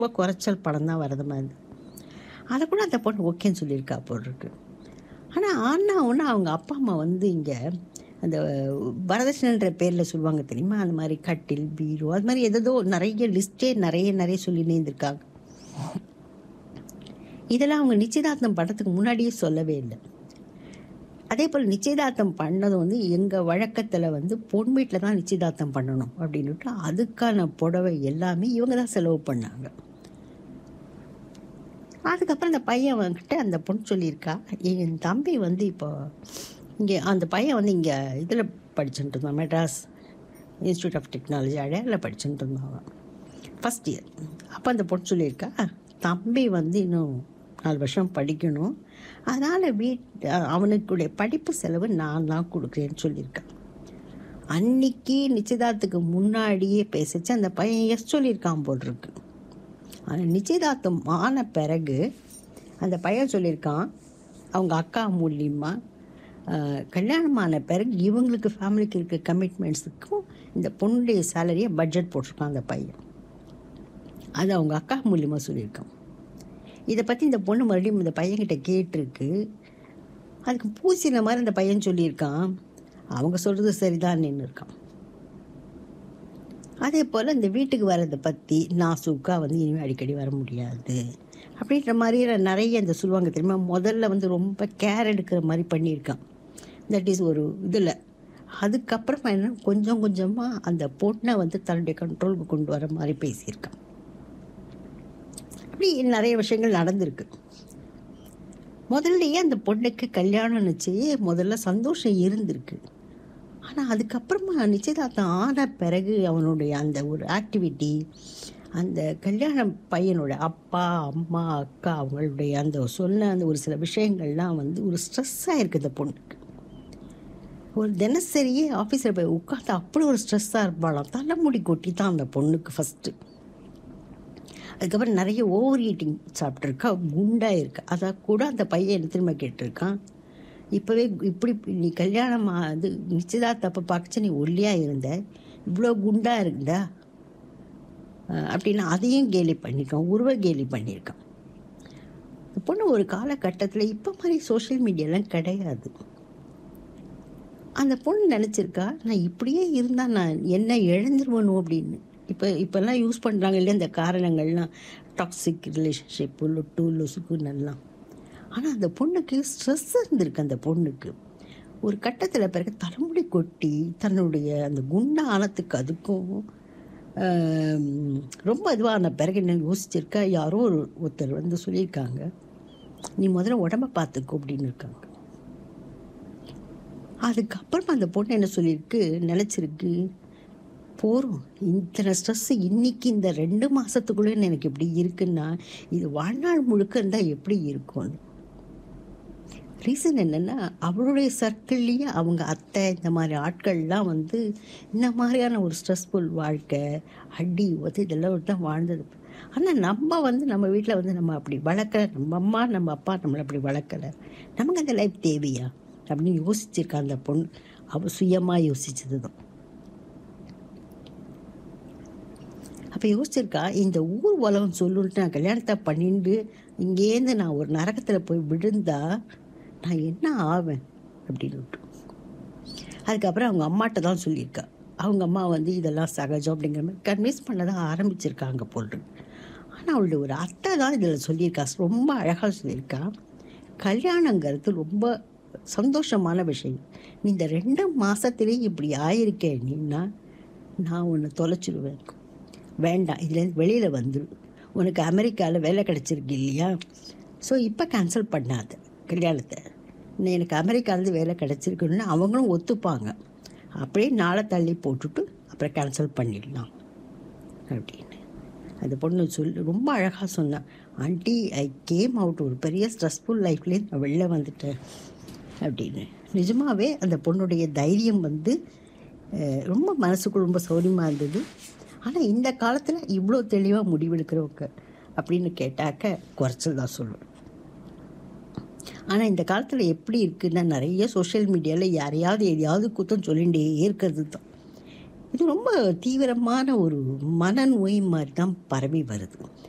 ரொம்ப குறைச்சல் படம் தான் வரது மாதிரி அதை கூட அந்த பொண்ணு ஓகேன்னு சொல்லியிருக்கா போல் இருக்கு ஆனால் ஆனா ஒன்று அவங்க அப்பா அம்மா வந்து இங்கே அந்த வரதட்சணைன்ற பேரில் சொல்லுவாங்க தெரியுமா அந்த மாதிரி கட்டில் பீரோ அது மாதிரி எதோ நிறைய லிஸ்ட்டே நிறைய நிறைய சொல்லி நேர்ந்திருக்காங்க இதெல்லாம் அவங்க நிச்சயதார்த்தம் பண்ணுறதுக்கு முன்னாடியே சொல்லவே இல்லை அதே போல் நிச்சயதார்த்தம் பண்ணதும் வந்து எங்கள் வழக்கத்தில் வந்து பொன் வீட்டில் தான் நிச்சயதார்த்தம் பண்ணணும் அப்படின்னுட்டு அதுக்கான புடவை எல்லாமே இவங்க தான் செலவு பண்ணாங்க அதுக்கப்புறம் அந்த பையன் வந்துட்டு அந்த பொண்ணு சொல்லியிருக்கா என் தம்பி வந்து இப்போ இங்கே அந்த பையன் வந்து இங்கே இதில் படிச்சுட்டு இருந்தான் மெட்ராஸ் இன்ஸ்டியூட் ஆஃப் டெக்னாலஜி அடையாளில் படிச்சுட்டு இருந்தான் ஃபஸ்ட் இயர் அப்போ அந்த பொண்ணு சொல்லியிருக்கா தம்பி வந்து இன்னும் நாலு வருஷம் படிக்கணும் அதனால் வீட் அவனுக்குடைய படிப்பு செலவு நான் தான் கொடுக்குறேன்னு சொல்லியிருக்கான் அன்னைக்கு நிச்சயதார்த்தத்துக்கு முன்னாடியே பேசிச்சு அந்த பையன் எஸ் சொல்லியிருக்கான் போல் இருக்கு ஆனால் நிச்சயதார்த்தம் ஆன பிறகு அந்த பையன் சொல்லியிருக்கான் அவங்க அக்கா மூலியமாக கல்யாணமான பிறகு இவங்களுக்கு ஃபேமிலிக்கு இருக்க கமிட்மெண்ட்ஸுக்கும் இந்த பொண்ணுடைய சேலரியை பட்ஜெட் போட்டிருக்கான் அந்த பையன் அது அவங்க அக்கா மூலியமாக சொல்லியிருக்கான் இதை பற்றி இந்த பொண்ணு மறுபடியும் இந்த பையன்கிட்ட கேட்டிருக்கு அதுக்கு பூசின மாதிரி அந்த பையன் சொல்லியிருக்கான் அவங்க சொல்கிறது சரிதான் நின்று இருக்கான் அதே போல் இந்த வீட்டுக்கு வர்றதை பற்றி நாசூக்கா வந்து இனிமேல் அடிக்கடி வர முடியாது அப்படின்ற மாதிரி நிறைய இந்த சொல்லுவாங்க தெரியுமா முதல்ல வந்து ரொம்ப கேர் எடுக்கிற மாதிரி பண்ணியிருக்கான் தட் இஸ் ஒரு இதில் அதுக்கப்புறமா என்ன கொஞ்சம் கொஞ்சமாக அந்த பொண்ணை வந்து தன்னுடைய கண்ட்ரோலுக்கு கொண்டு வர மாதிரி பேசியிருக்கான் அப்படி நிறைய விஷயங்கள் நடந்திருக்கு முதல்லயே அந்த பொண்ணுக்கு கல்யாணம் நிச்சயம் முதல்ல சந்தோஷம் இருந்திருக்கு ஆனால் அதுக்கப்புறமா நிச்சயதார்த்தம் ஆன பிறகு அவனுடைய அந்த ஒரு ஆக்டிவிட்டி அந்த கல்யாண பையனோட அப்பா அம்மா அக்கா அவங்களுடைய அந்த சொன்ன அந்த ஒரு சில விஷயங்கள்லாம் வந்து ஒரு ஸ்ட்ரெஸ்ஸாக இருக்குது இந்த பொண்ணுக்கு ஒரு தினசரியே ஆஃபீஸில் போய் உட்காந்து அப்படி ஒரு ஸ்ட்ரெஸ்ஸாக இருப்பாளாம் தலைமுடி கொட்டி தான் அந்த பொண்ணுக்கு ஃபஸ்ட்டு அதுக்கப்புறம் நிறைய ஓவர் ஈட்டிங் சாப்பிட்ருக்கா குண்டாக இருக்கா அதை கூட அந்த பையன் என்ன திரும்ப கேட்டிருக்கான் இப்போவே இப்படி நீ கல்யாணம் அது நிச்சயதார்த்தப்போ பார்க்கச்சு நீ ஒல்லியாக இருந்த இவ்வளோ குண்டாக இருந்தா அப்படின்னு அதையும் கேலி பண்ணியிருக்கான் உருவ கேலி பண்ணியிருக்கான் இந்த பொண்ணு ஒரு காலகட்டத்தில் இப்போ மாதிரி சோஷியல் மீடியாலாம் கிடையாது அந்த பொண்ணு நினச்சிருக்கா நான் இப்படியே இருந்தால் நான் என்ன இழந்துருவணும் அப்படின்னு இப்போ இப்போல்லாம் யூஸ் பண்ணுறாங்க இல்லையா இந்த காரணங்கள்லாம் டாக்ஸிக் ரிலேஷன்ஷிப்பு லொட்டு லொசுக்குன்னெல்லாம் ஆனால் அந்த பொண்ணுக்கு ஸ்ட்ரெஸ் இருந்திருக்கு அந்த பொண்ணுக்கு ஒரு கட்டத்தில் பிறகு தலைமுடி கொட்டி தன்னுடைய அந்த குண்டா ஆனத்துக்கு அதுக்கும் ரொம்ப இதுவான பிறகு என்ன யோசிச்சிருக்கா யாரோ ஒரு ஒருத்தர் வந்து சொல்லியிருக்காங்க நீ முதல்ல உடம்ப பார்த்துக்கோ அப்படின்னு இருக்காங்க அதுக்கப்புறமா அந்த பொண்ணு என்ன சொல்லியிருக்கு நினச்சிருக்கு போகிறோம் இத்தனை ஸ்ட்ரெஸ்ஸு இன்றைக்கி இந்த ரெண்டு மாதத்துக்குள்ளே எனக்கு இப்படி இருக்குன்னா இது வாழ்நாள் முழுக்க இருந்தால் எப்படி இருக்கும்னு ரீசன் என்னென்னா அவளுடைய சர்க்கிள்லேயே அவங்க அத்தை இந்த மாதிரி ஆட்கள்லாம் வந்து இந்த மாதிரியான ஒரு ஸ்ட்ரெஸ்ஃபுல் வாழ்க்கை அடி ஒத்து இதெல்லாம் தான் வாழ்ந்தது ஆனால் நம்ம வந்து நம்ம வீட்டில் வந்து நம்ம அப்படி வளர்க்கல நம்ம அம்மா நம்ம அப்பா நம்மளை அப்படி வளர்க்கலை நமக்கு அந்த லைஃப் தேவையா அப்படின்னு யோசிச்சிருக்கா அந்த பொண்ணு அவள் சுயமாக யோசிச்சது தான் அப்போ யோசிச்சிருக்கா இந்த ஊர் உலகம் சொல்லுன்ட்டு நான் கல்யாணத்தை பண்ணிட்டு இங்கேருந்து நான் ஒரு நரகத்தில் போய் விழுந்தா நான் என்ன ஆவேன் அப்படின்னு அதுக்கப்புறம் அவங்க அம்மாட்ட தான் சொல்லியிருக்கா அவங்க அம்மா வந்து இதெல்லாம் சகஜம் அப்படிங்கிற மாதிரி கன்வின்ஸ் பண்ண தான் ஆரம்பிச்சிருக்காங்க போல் ஆனால் அவளுடைய ஒரு அத்தை தான் இதில் சொல்லியிருக்கா ரொம்ப அழகாக சொல்லியிருக்கா கல்யாணங்கிறது ரொம்ப சந்தோஷமான விஷயம் நீ இந்த ரெண்டு மாதத்துலேயே இப்படி ஆயிருக்கே நீன்னா நான் உன்னை தொலைச்சிடுவேன் வேண்டாம் இதுலேருந்து வெளியில் வந்துடு உனக்கு அமெரிக்காவில் வேலை கிடச்சிருக்கு இல்லையா ஸோ இப்போ கேன்சல் பண்ணாத கல்யாணத்தை எனக்கு அமெரிக்காவிலேருந்து வேலை கிடச்சிருக்குன்னு அவங்களும் ஒத்துப்பாங்க அப்படியே நாளை தள்ளி போட்டுட்டு அப்புறம் கேன்சல் பண்ணிடலாம் அப்படின்னு அந்த பொண்ணு சொல்லி ரொம்ப அழகாக சொன்னான் ஆண்டி ஐ கேம் அவுட் ஒரு பெரிய ஸ்ட்ரெஸ்ஃபுல் லைஃப்லேயே நான் வெளில வந்துட்டேன் அப்படின்னு நிஜமாகவே அந்த பொண்ணுடைய தைரியம் வந்து ரொம்ப மனசுக்கு ரொம்ப சௌரியமாக இருந்தது ஆனால் இந்த காலத்தில் இவ்வளோ தெளிவாக முடிவெடுக்கிறவங்க அப்படின்னு கேட்டாக்க குறைச்சல் தான் சொல்லுவேன் ஆனால் இந்த காலத்தில் எப்படி இருக்குன்னா நிறைய சோஷியல் மீடியாவில் யாரையாவது எதையாவது குத்தம் சொல்லிகிட்டே இருக்கிறது தான் இது ரொம்ப தீவிரமான ஒரு மனநோய் மாதிரி தான் பரவி வருது